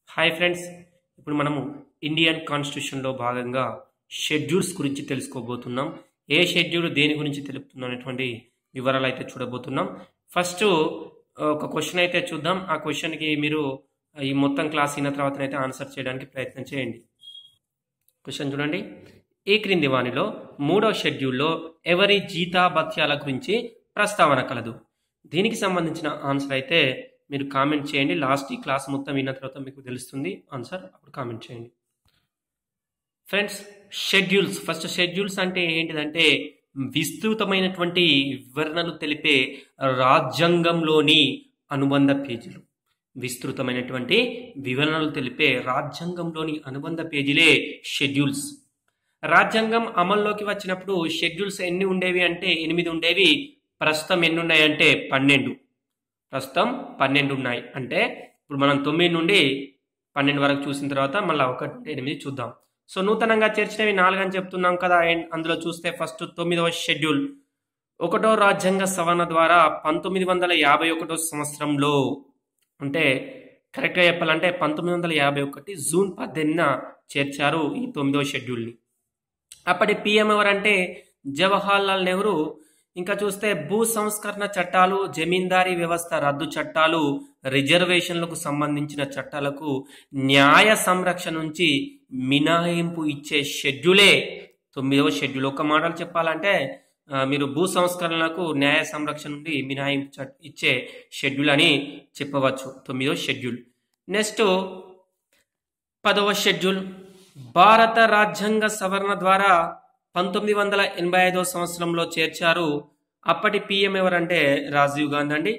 hi friends ఇప్పుడు మనము Indian కాన్స్టిట్యూషన్లో భాగంగా షెడ్యూల్స్ గురించి తెలుసుకోబోతున్నాం ఏ షెడ్యూల్ దేని గురించి తెలుపుతుంది అనేటువంటి వివరాలు అయితే చూడబోతున్నాం ఫస్ట్ ఒక క్వశ్చన్ అయితే చూద్దాం ఆ క్వశ్చన్కి మీరు ఈ మొత్తం క్లాస్ అయిన తర్వాత అయితే ఆన్సర్ చేయడానికి ప్రయత్నం చేయండి క్వశ్చన్ చూడండి ఈ క్రింది వానిలో మూడవ షెడ్యూల్లో ఎవరి జీతాభత్యాల గురించి ప్రస్తావన కలదు దీనికి సంబంధించిన ఆన్సర్ అయితే మీరు కామెంట్ చేయండి లాస్ట్ ఈ క్లాస్ మొత్తం విన్న తర్వాత మీకు తెలుస్తుంది ఆన్సర్ అప్పుడు కామెంట్ చేయండి ఫ్రెండ్స్ షెడ్యూల్స్ ఫస్ట్ షెడ్యూల్స్ అంటే ఏంటిదంటే విస్తృతమైనటువంటి వివరణలు తెలిపే రాజ్యాంగంలోని అనుబంధ పేజీలు విస్తృతమైనటువంటి వివరణలు తెలిపే రాజ్యాంగంలోని అనుబంధ పేజీలే షెడ్యూల్స్ రాజ్యాంగం అమల్లోకి వచ్చినప్పుడు షెడ్యూల్స్ ఎన్ని ఉండేవి అంటే ఎనిమిది ఉండేవి ప్రస్తుతం ఎన్ని ఉన్నాయంటే పన్నెండు ప్రస్తుతం పన్నెండు ఉన్నాయి అంటే ఇప్పుడు మనం తొమ్మిది నుండి పన్నెండు వరకు చూసిన తర్వాత మళ్ళీ ఒకటి నుండి ఎనిమిది చూద్దాం సో నూతనంగా చేర్చినవి నాలుగు అని చెప్తున్నాం కదా అందులో చూస్తే ఫస్ట్ తొమ్మిదవ షెడ్యూల్ ఒకటో రాజ్యాంగ సవరణ ద్వారా పంతొమ్మిది వందల యాభై ఒకటో సంవత్సరంలో అంటే కరెక్ట్గా చెప్పాలంటే పంతొమ్మిది వందల యాభై ఒకటి జూన్ పద్దెనిమిదిన చేర్చారు ఈ తొమ్మిదవ షెడ్యూల్ని అప్పటి పిఎం ఎవరంటే జవహర్ లాల్ నెహ్రూ ఇంకా చూస్తే భూ సంస్కరణ చట్టాలు జమీందారీ వ్యవస్థ రద్దు చట్టాలు రిజర్వేషన్లకు సంబంధించిన చట్టాలకు న్యాయ సంరక్షణ నుంచి మినహాయింపు ఇచ్చే షెడ్యూలే తొమ్మిదవ షెడ్యూల్ ఒక మాటలు చెప్పాలంటే మీరు భూ సంస్కరణలకు న్యాయ సంరక్షణ నుండి మినహాయింపు ఇచ్చే షెడ్యూల్ అని చెప్పవచ్చు తొమ్మిదవ షెడ్యూల్ నెక్స్ట్ పదవ షెడ్యూల్ భారత రాజ్యాంగ సవరణ ద్వారా పంతొమ్మిది వందల ఎనభై ఐదో సంవత్సరంలో చేర్చారు అప్పటి పిఎం ఎవరంటే రాజీవ్ గాంధీ అండి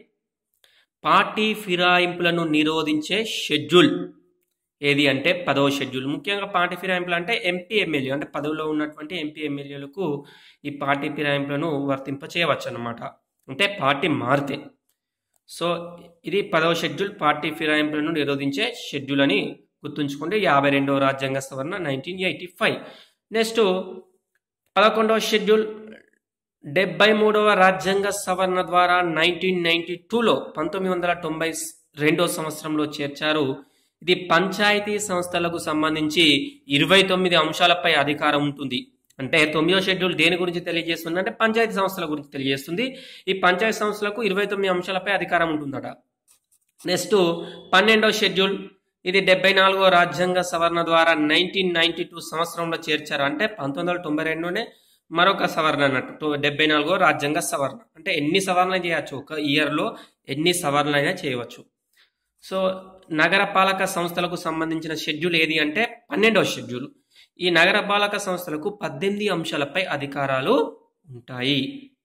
పార్టీ ఫిరాయింపులను నిరోధించే షెడ్యూల్ ఏది అంటే పదవ షెడ్యూల్ ముఖ్యంగా పార్టీ ఫిరాయింపులు అంటే ఎంపీ ఎమ్మెల్యే అంటే పదవిలో ఉన్నటువంటి ఎంపీ ఎమ్మెల్యేలకు ఈ పార్టీ ఫిరాయింపులను వర్తింప చేయవచ్చు అనమాట అంటే పార్టీ మారితే సో ఇది పదవ షెడ్యూల్ పార్టీ ఫిరాయింపులను నిరోధించే షెడ్యూల్ అని గుర్తుంచుకోండి యాభై రెండవ రాజ్యాంగ సవరణ నైన్టీన్ ఎయిటీ ఫైవ్ నెక్స్ట్ పదకొండవ షెడ్యూల్ డెబ్బై మూడవ రాజ్యాంగ సవరణ ద్వారా నైన్టీన్ నైన్టీ టూలో పంతొమ్మిది వందల తొంభై రెండో సంవత్సరంలో చేర్చారు ఇది పంచాయతీ సంస్థలకు సంబంధించి ఇరవై తొమ్మిది అంశాలపై అధికారం ఉంటుంది అంటే తొమ్మిదో షెడ్యూల్ దేని గురించి తెలియజేస్తుంది అంటే పంచాయతీ సంస్థల గురించి తెలియజేస్తుంది ఈ పంచాయతీ సంస్థలకు ఇరవై తొమ్మిది అంశాలపై అధికారం ఉంటుందట నెక్స్ట్ పన్నెండో షెడ్యూల్ ఇది డెబ్బై నాలుగో రాజ్యాంగ సవరణ ద్వారా నైన్టీన్ నైన్టీ టూ సంవత్సరంలో చేర్చారు అంటే పంతొమ్మిది వందల తొంభై రెండులోనే మరొక సవరణ అన్నట్టు డెబ్బై నాలుగో రాజ్యాంగ సవరణ అంటే ఎన్ని సవరణలు చేయవచ్చు ఒక ఇయర్లో ఎన్ని సవరణలు అయినా చేయవచ్చు సో నగర పాలక సంస్థలకు సంబంధించిన షెడ్యూల్ ఏది అంటే పన్నెండవ షెడ్యూల్ ఈ నగర పాలక సంస్థలకు పద్దెనిమిది అంశాలపై అధికారాలు ఉంటాయి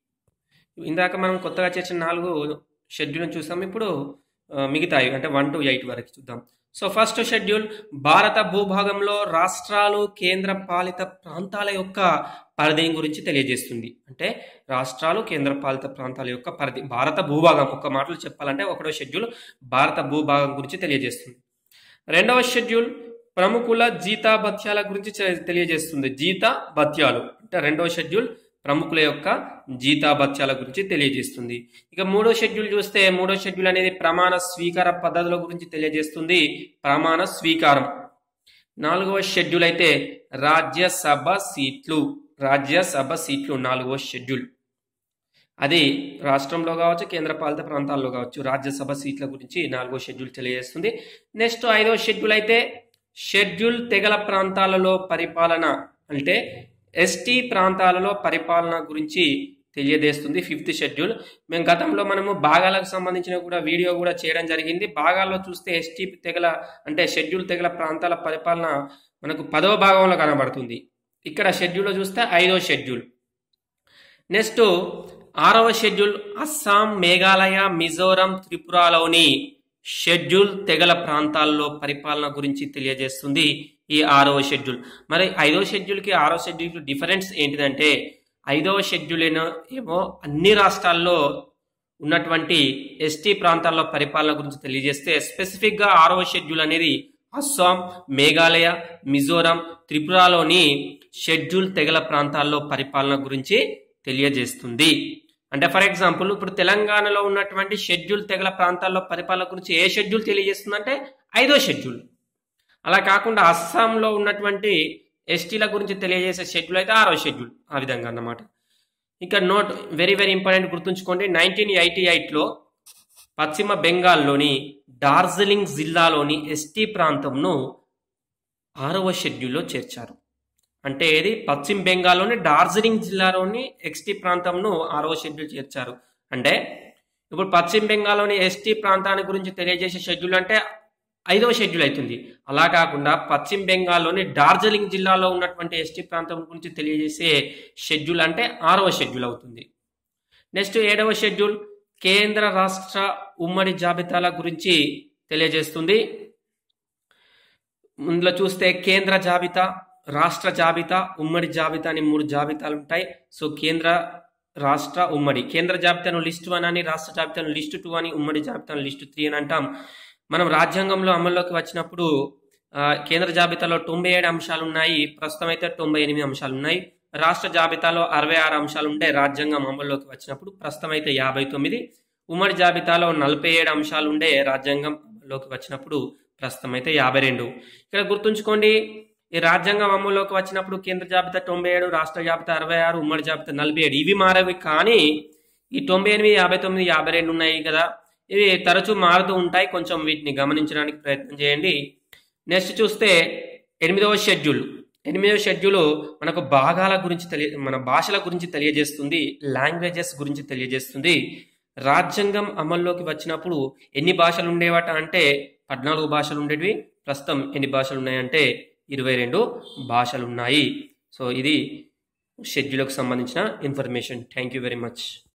ఇందాక మనం కొత్తగా చేసిన నాలుగు షెడ్యూల్ని చూసాం ఇప్పుడు మిగతాయి అంటే వన్ టు ఎయిట్ వరకు చూద్దాం సో ఫస్ట్ షెడ్యూల్ భారత భూభాగంలో రాష్ట్రాలు కేంద్ర పాలిత ప్రాంతాల యొక్క పరిధిని గురించి తెలియజేస్తుంది అంటే రాష్ట్రాలు కేంద్ర పాలిత ప్రాంతాల యొక్క పరిధి భారత భూభాగం ఒక మాటలు చెప్పాలంటే ఒకటో షెడ్యూల్ భారత భూభాగం గురించి తెలియజేస్తుంది రెండవ షెడ్యూల్ ప్రముఖుల జీతా భత్యాల గురించి తెలియజేస్తుంది జీతా భత్యాలు అంటే రెండవ షెడ్యూల్ ప్రముఖుల యొక్క జీతాభత్యాల గురించి తెలియజేస్తుంది ఇక మూడో షెడ్యూల్ చూస్తే మూడో షెడ్యూల్ అనేది ప్రమాణ స్వీకార పద్ధతుల గురించి తెలియజేస్తుంది ప్రమాణ స్వీకారం నాలుగవ షెడ్యూల్ అయితే రాజ్యసభ సీట్లు రాజ్యసభ సీట్లు నాలుగవ షెడ్యూల్ అది రాష్ట్రంలో కావచ్చు కేంద్ర పాలిత ప్రాంతాల్లో కావచ్చు రాజ్యసభ సీట్ల గురించి నాలుగో షెడ్యూల్ తెలియజేస్తుంది నెక్స్ట్ ఐదో షెడ్యూల్ అయితే షెడ్యూల్ తెగల ప్రాంతాలలో పరిపాలన అంటే ఎస్టీ ప్రాంతాలలో పరిపాలన గురించి తెలియజేస్తుంది ఫిఫ్త్ షెడ్యూల్ మేము గతంలో మనము భాగాలకు సంబంధించిన కూడా వీడియో కూడా చేయడం జరిగింది భాగాల్లో చూస్తే ఎస్టీ తెగల అంటే షెడ్యూల్ తెగల ప్రాంతాల పరిపాలన మనకు పదవ భాగంలో కనబడుతుంది ఇక్కడ షెడ్యూల్లో చూస్తే ఐదో షెడ్యూల్ నెక్స్ట్ ఆరవ షెడ్యూల్ అస్సాం మేఘాలయ మిజోరం త్రిపురలోని షెడ్యూల్ తెగల ప్రాంతాల్లో పరిపాలన గురించి తెలియజేస్తుంది ఈ ఆరవ షెడ్యూల్ మరి ఐదవ షెడ్యూల్కి ఆరవ షెడ్యూల్కి డిఫరెన్స్ ఏంటిదంటే ఐదవ షెడ్యూల్ ఏమో అన్ని రాష్ట్రాల్లో ఉన్నటువంటి ఎస్టీ ప్రాంతాల్లో పరిపాలన గురించి తెలియజేస్తే స్పెసిఫిక్గా ఆరవ షెడ్యూల్ అనేది అస్సాం మేఘాలయ మిజోరం త్రిపురలోని షెడ్యూల్ తెగల ప్రాంతాల్లో పరిపాలన గురించి తెలియజేస్తుంది అంటే ఫర్ ఎగ్జాంపుల్ ఇప్పుడు తెలంగాణలో ఉన్నటువంటి షెడ్యూల్ తెగల ప్రాంతాల్లో పరిపాలన గురించి ఏ షెడ్యూల్ తెలియజేస్తుందంటే ఐదో షెడ్యూల్ అలా కాకుండా అస్సాంలో ఉన్నటువంటి ఎస్టీల గురించి తెలియజేసే షెడ్యూల్ అయితే ఆరో షెడ్యూల్ ఆ విధంగా అన్నమాట ఇక నోట్ వెరీ వెరీ ఇంపార్టెంట్ గుర్తుంచుకోండి నైన్టీన్ ఎయిటీ ఎయిట్లో పశ్చిమ బెంగాల్లోని డార్జిలింగ్ జిల్లాలోని ఎస్టీ ప్రాంతంను ఆరవ షెడ్యూల్లో చేర్చారు అంటే ఏది పశ్చిమ బెంగాల్లోని డార్జిలింగ్ జిల్లాలోని ఎస్టీ ప్రాంతంను ఆరవ షెడ్యూల్ చేర్చారు అంటే ఇప్పుడు పశ్చిమ బెంగాల్లోని ఎస్టీ ప్రాంతాన్ని గురించి తెలియజేసే షెడ్యూల్ అంటే ఐదవ షెడ్యూల్ అవుతుంది అలా కాకుండా పశ్చిమ బెంగాల్లోని డార్జిలింగ్ జిల్లాలో ఉన్నటువంటి ఎస్టీ ప్రాంతం గురించి తెలియజేసే షెడ్యూల్ అంటే ఆరవ షెడ్యూల్ అవుతుంది నెక్స్ట్ ఏడవ షెడ్యూల్ కేంద్ర రాష్ట్ర ఉమ్మడి జాబితాల గురించి తెలియజేస్తుంది ఇందులో చూస్తే కేంద్ర జాబితా రాష్ట్ర జాబితా ఉమ్మడి జాబితా అని మూడు జాబితాలు ఉంటాయి సో కేంద్ర రాష్ట్ర ఉమ్మడి కేంద్ర జాబితాను లిస్ట్ వన్ అని రాష్ట్ర జాబితాను లిస్ట్ టూ అని ఉమ్మడి జాబితాను లిస్ట్ త్రీ అని అంటాం మనం రాజ్యాంగంలో అమల్లోకి వచ్చినప్పుడు ఆ, కేంద్ర జాబితాలో తొంభై ఏడు అంశాలు ఉన్నాయి ప్రస్తుతం అయితే తొంభై ఎనిమిది అంశాలు ఉన్నాయి రాష్ట్ర జాబితాలో అరవై ఆరు అంశాలు ఉంటే రాజ్యాంగం అమల్లోకి వచ్చినప్పుడు ప్రస్తుతం అయితే యాభై తొమ్మిది ఉమ్మడి జాబితాలో నలభై ఏడు అంశాలు ఉండే రాజ్యాంగం అమల్లోకి వచ్చినప్పుడు ప్రస్తుతం అయితే యాభై రెండు ఇక్కడ గుర్తుంచుకోండి ఈ రాజ్యాంగం అమల్లోకి వచ్చినప్పుడు కేంద్ర జాబితా తొంభై ఏడు రాష్ట్ర జాబితా అరవై ఆరు ఉమ్మడి జాబితా నలభై ఏడు ఇవి మారవి కానీ ఈ తొంభై ఎనిమిది యాభై తొమ్మిది యాభై రెండు ఉన్నాయి కదా ఇవి తరచూ మారుతూ ఉంటాయి కొంచెం వీటిని గమనించడానికి ప్రయత్నం చేయండి నెక్స్ట్ చూస్తే ఎనిమిదవ షెడ్యూల్ ఎనిమిదవ షెడ్యూల్ మనకు భాగాల గురించి తెలియ మన భాషల గురించి తెలియజేస్తుంది లాంగ్వేజెస్ గురించి తెలియజేస్తుంది రాజ్యాంగం అమల్లోకి వచ్చినప్పుడు ఎన్ని భాషలు ఉండేవట అంటే పద్నాలుగు భాషలు ఉండేవి ప్రస్తుతం ఎన్ని భాషలు ఉన్నాయంటే ఇరవై రెండు భాషలు ఉన్నాయి సో ఇది షెడ్యూల్కి సంబంధించిన information thank you very much